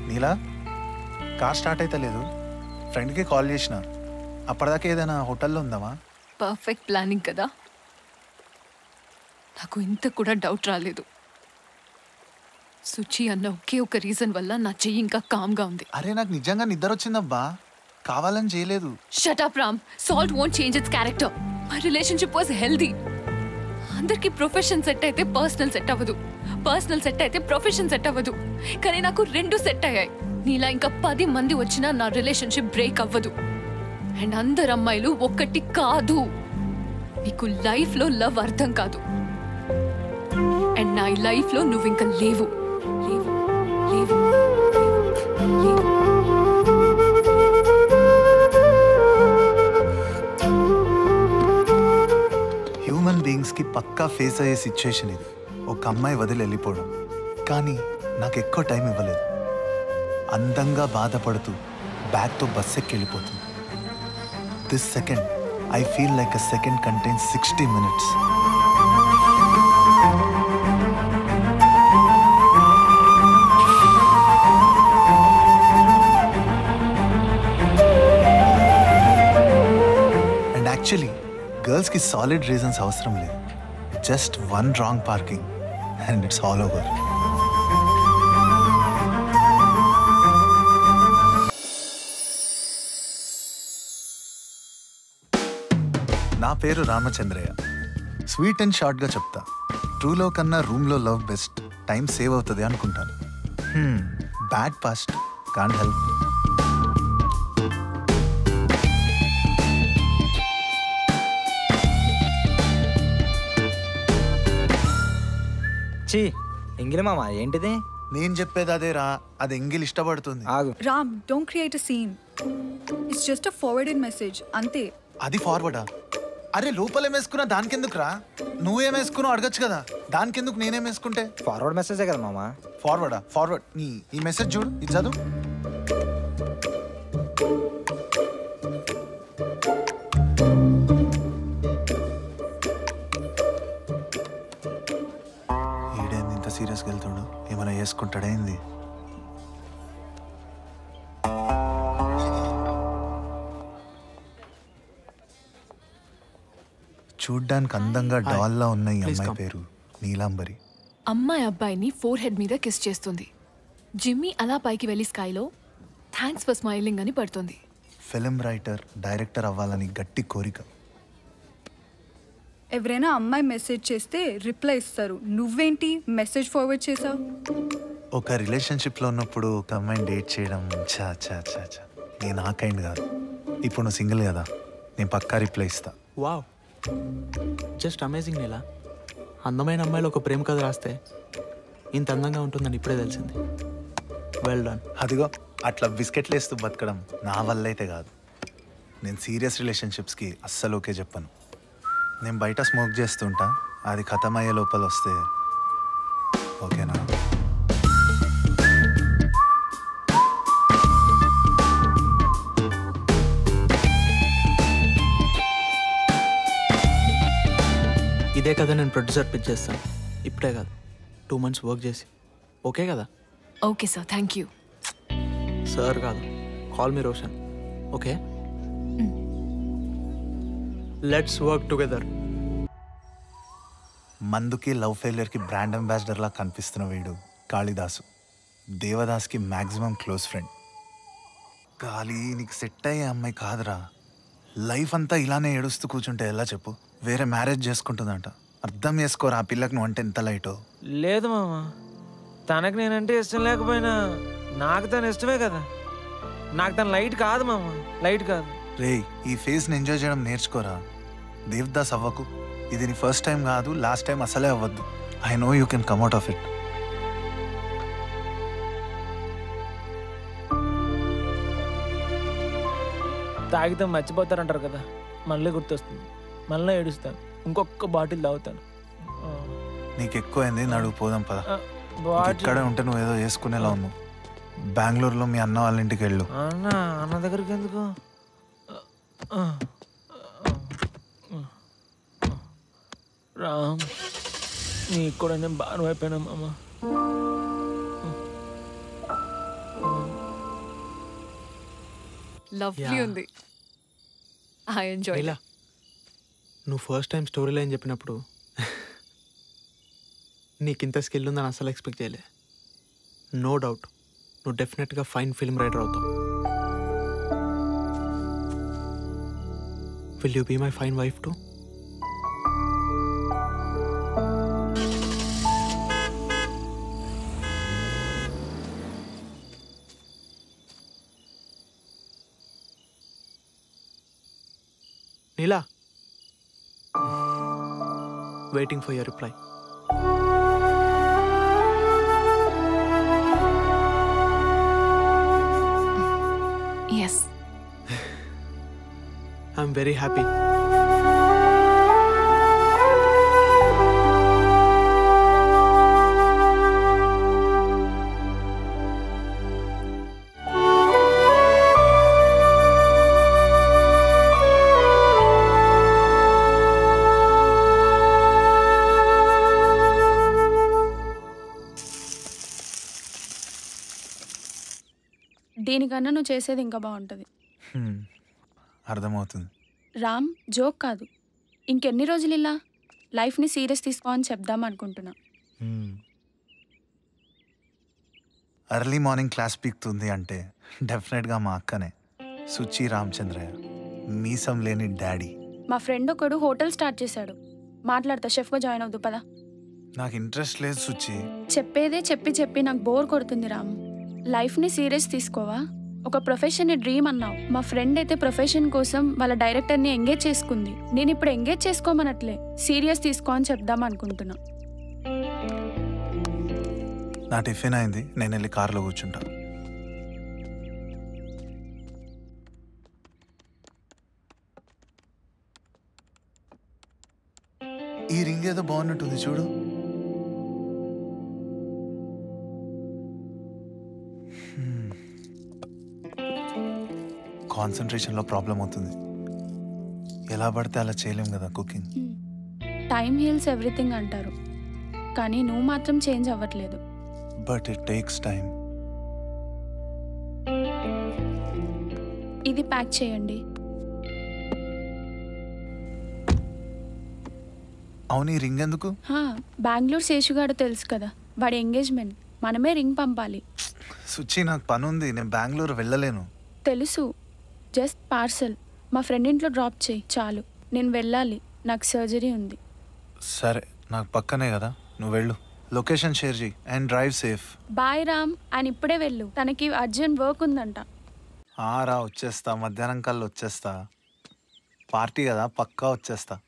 నీలా car start అయితే లేదు ఫ్రెండ్కి కాల్ చేసిన అప్పటిదాకా ఏదైనా హోటల్లో ఉందామా పర్ఫెక్ట్ ప్లానింగ్ కదా నాకు ఇంత కూడా డౌట్ రాలేదు సుచి అన్న ఒకే ఒక రీజన్ వల్ల నా చెయ్యి ఇంకా కామ్గా ఉంది అరే నాకు నిజంగా నిద్ర వచ్చిందబ్బా కావాలని చేయలేదు shut up Ram salt won't change its character my relationship was healthy అందరికి ప్రొఫెషన్ సెట్ అయితే పర్సనల్ సెట్ అవ్వదు పర్సనల్ సెట్ అయితే ప్రొఫెషన్ సెట్ అవ్వదు కానీ నాకు రెండు సెట్ అయ్యాయి నీలా ఇంకా పది మంది వచ్చినా నా రిలేషన్షిప్ బ్రేక్ అవ్వదు అండ్ అందరు అమ్మాయిలు ఒక్కటి కాదు నీకు లైఫ్ లో లవ్ అర్థం కాదు అండ్ నా లైఫ్ లో నువ్వు ఇంకా లేవు లేవు లేవు లేవు, లేవు హ్యూమన్ బీయింగ్స్కి పక్కా ఫేస్ అయ్యే సిచ్యుయేషన్ ఇది ఒక అమ్మాయి వదిలి వెళ్ళిపోవడం కానీ నాకు ఎక్కువ టైం ఇవ్వలేదు అందంగా బాధపడుతూ బ్యాగ్తో బస్ ఎక్కి వెళ్ళిపోతుంది this second I feel like a second contain sixty minutes and actually గర్ల్స్కి సాలిడ్ రీజన్స్ అవసరం లేదు just one wrong parking and it's all over నా పేరు రామచంద్రయ్య స్వీట్ అండ్ షార్ట్గా చెప్తా ట్రూలో కన్నా రూమ్లో లవ్ బెస్ట్ టైం సేవ్ అవుతుంది అనుకుంటాను బ్యాడ్ పాస్ట్ కాంట్ హెల్ప్ చీ ఎంగిలి మామ ఏంటిది నేను చెప్పేది అదే రా అది ఎంగిల్ ఇష్టపడుతుంది ఆగు Ram, don't create a scene. It's just a forwarded message. Ante. అది ఫార్వర్డా అరే లోపల వేసుకున్నా దానికెందుకు రా నువ్వేం వేసుకున్నావు అడగచ్చు కదా దానికెందుకు నేనేం వేసుకుంటే ఫార్వర్డ్ మెసేజే కదా మామ ఫార్వర్డా ఫార్వర్డ్ నీ ఈ మెసేజ్ చూడు ఇది చదువు ఈడేంది ఇంత సీరియస్గా వెళ్తాడు ఏమైనా వేసుకుంటాడేంది చూడ్డానికి అందంగా డాల్లా ఉన్న ఈ అమ్మాయి పేరు నీలాంబరి అమ్మాయి అబ్బాయిని ఫోర్ హెడ్ మీద కిస్ చేస్తుంది జిమ్మీ అలా పైకి వెళ్ళి స్కైలో థ్యాంక్స్ ఫర్ స్మైలింగ్ అని పడుతుంది ఫిలిం రైటర్ డైరెక్టర్ అవ్వాలని గట్టి కోరిక ఎవరైనా అమ్మాయి మెసేజ్ చేస్తే రిప్లై ఇస్తారు నువ్వేంటి మెసేజ్ ఫార్వర్డ్ చేసావు ఒక రిలేషన్షిప్లో ఉన్నప్పుడు ఒక అమ్మాయిని డేట్ చేయడం చా చా చా చా నేను ఆ కైండ్ కాదు ఇప్పుడు నువ్వు సింగిల్ కదా నేను పక్కా రిప్లై ఇస్తా వావ్ జస్ట్ అమేజింగ్ నీలా అందమైన అమ్మాయిలు ఒక ప్రేమ కథ రాస్తే ఇంత అందంగా ఉంటుందని ఇప్పుడే తెలిసింది వెల్ డన్ అదిగో అట్లా బిస్కెట్లు వేస్తూ బతకడం నా వల్ల అయితే కాదు నేను సీరియస్ రిలేషన్షిప్స్కి అస్సలు ఓకే చెప్పను నేను బయట స్మోక్ చేస్తుంటా అది ఖతమయ్యే లోపల వస్తే ఓకేనా ఇదే కదా నేను ప్రొడ్యూసర్ పిచ్ చేస్తాను ఇప్పుడే కాదు టూ మంత్స్ వర్క్ చేసి ఓకే కదా okay sir thank you sir కాదు call me Roshan okay let's work together మందుకి లవ్ ఫెయిలియర్కి బ్రాండ్ అంబాసిడర్లా కనిపిస్తున్న వీడు కాళిదాసు దేవదాస్కి మ్యాక్సిమం క్లోజ్ ఫ్రెండ్ గాలి నీకు సెట్ అయ్యే అమ్మాయి కాదురా లైఫ్ అంతా ఇలానే ఏడుస్తూ కూర్చుంటే ఎలా చెప్పు వేరే మ్యారేజ్ చేసుకుంటుందంట అర్థం చేసుకోరా ఆ పిల్లకి నువ్వు అంటే ఎంత లైటో లేదు మామ తనకు నేనంటే ఇష్టం లేకపోయినా నాకు తను ఇష్టమే కదా నాకు తను లైట్ కాదు మామ లైట్ కాదు రేయ్ ఈ ఫేజ్ని ఎంజాయ్ చేయడం నేర్చుకోరా దేవదాస్ అవ్వకు ఇది నీ ఫస్ట్ టైం కాదు లాస్ట్ టైం అసలే అవ్వద్దు I know you can come out of it తాగితే మర్చిపోతారంటారు కదా మళ్ళీ గుర్తొస్తుంది మళ్ళీ ఏడుస్తాను ఇంకొక బాటిల్ తాగుతాను ఆ, నీకు ఎక్కువైంది నడుగు పోదాం పద ఆ, బాటిల్ ఇక్కడే ఉంటే నువ్వు ఏదో చేసుకునేలా ఉన్నావు బెంగళూరులో మీ అన్న వాళ్ళ ఇంటికి వెళ్ళు అన్న అన్న దగ్గరికి ఎందుకు ఆ, ఆ, ఆ, రామ్ నీకు కూడా నేను బాగా అయిపోయినా మామ లవ్లీ Yeah. ఉంది ఐ ఎంజాయ్ ఇలా నువ్వు ఫస్ట్ టైం స్టోరీ లైన్ చెప్పినప్పుడు నీకు ఇంత స్కిల్ ఉందని అసలు ఎక్స్పెక్ట్ చేయలే నో డౌట్ నువ్వు డెఫినెట్గా ఫైన్ ఫిల్మ్ రైటర్ అవుతావు will you be my fine wife to Neela waiting for yer reply yes I'm very happy దీనికన్నా నువ్వు చేసేది ఇంకా బాగుంటుంది హ్మ్. అర్థమవుతుంది రామ్ జోక్ కాదు ఇంకెన్ని రోజులు ఇలా లైఫ్ని సీరియస్ తీసుకో అని చెప్దాం అనుకుంటున్నా ఎర్లీ మార్నింగ్ క్లాస్ పీక్తుంది అంటే డెఫినెట్గా మా అక్కనే సుచి రామచంద్రయ్య మీసం లేని డాడీ మా ఫ్రెండ్ ఒకడు హోటల్ స్టార్ట్ చేశాడు మాట్లాడతా షెఫ్గా జాయిన్ అవుదు పదా నాకు ఇంట్రెస్ట్ లేదు సుచి చెప్పేదే చెప్పి చెప్పి నాకు బోర్ కొడుతుంది రామ్ లైఫ్ని సీరియస్ తీసుకోవా ఒక ప్రొఫెషన్ డ్రీమ్ అన్నావు మా ఫ్రెండ్ అయితే ప్రొఫెషన్ కోసం వాళ్ళ డైరెక్టర్ని ఎంగేజ్ చేసుకుంది నేను ఇప్పుడు ఎంగేజ్ చేసుకోమనట్లే సీరియస్ తీసుకో అని చెప్దాం అనుకుంటున్నా నా టిఫిన్ అయింది నేను వెళ్ళి కార్లో కూర్చుంటా ఈ రింగ్ ఏదో బాగున్నట్టుంది చూడు కాన్సన్ట్రేషన్లో ప్రాబ్లం అవుతుంది ఎలా పడితే అలా చేయలేం కదా కుకింగ్ టైం హీల్స్ ఎవ్రీథింగ్ అంటారు కానీ నువ్వు మాత్రం చేంజ్ అవ్వట్లేదు బట్ ఇట్ టేక్స్ టైం ఇది ప్యాక్ చేయండి అవును ఈ రింగ్ ఎందుకు హా, బెంగళూరు శేషుగాడు తెలుసు కదా వాడి ఎంగేజ్మెంట్ మనమే రింగ్ పంపాలి సుచి నాకు పని ఉంది నేను బెంగళూరు వెళ్ళలేను తెలుసు జస్ట్ పార్సల్ మా ఫ్రెండ్ ఇంట్లో డ్రాప్ చేయి చాలు నేను వెళ్ళాలి నాకు సర్జరీ ఉంది సరే నాకు పక్కనే కదా నువ్వు వెళ్ళు లొకేషన్ షేర్ చేయి and drive safe bye Ram ఆయన ఇప్పుడే వెళ్ళు తనకి అర్జెంట్ వర్క్ ఉందంట రా వచ్చేస్తా మధ్యాహ్నం కల్లా వచ్చేస్తా పార్టీ కదా పక్కా వచ్చేస్తా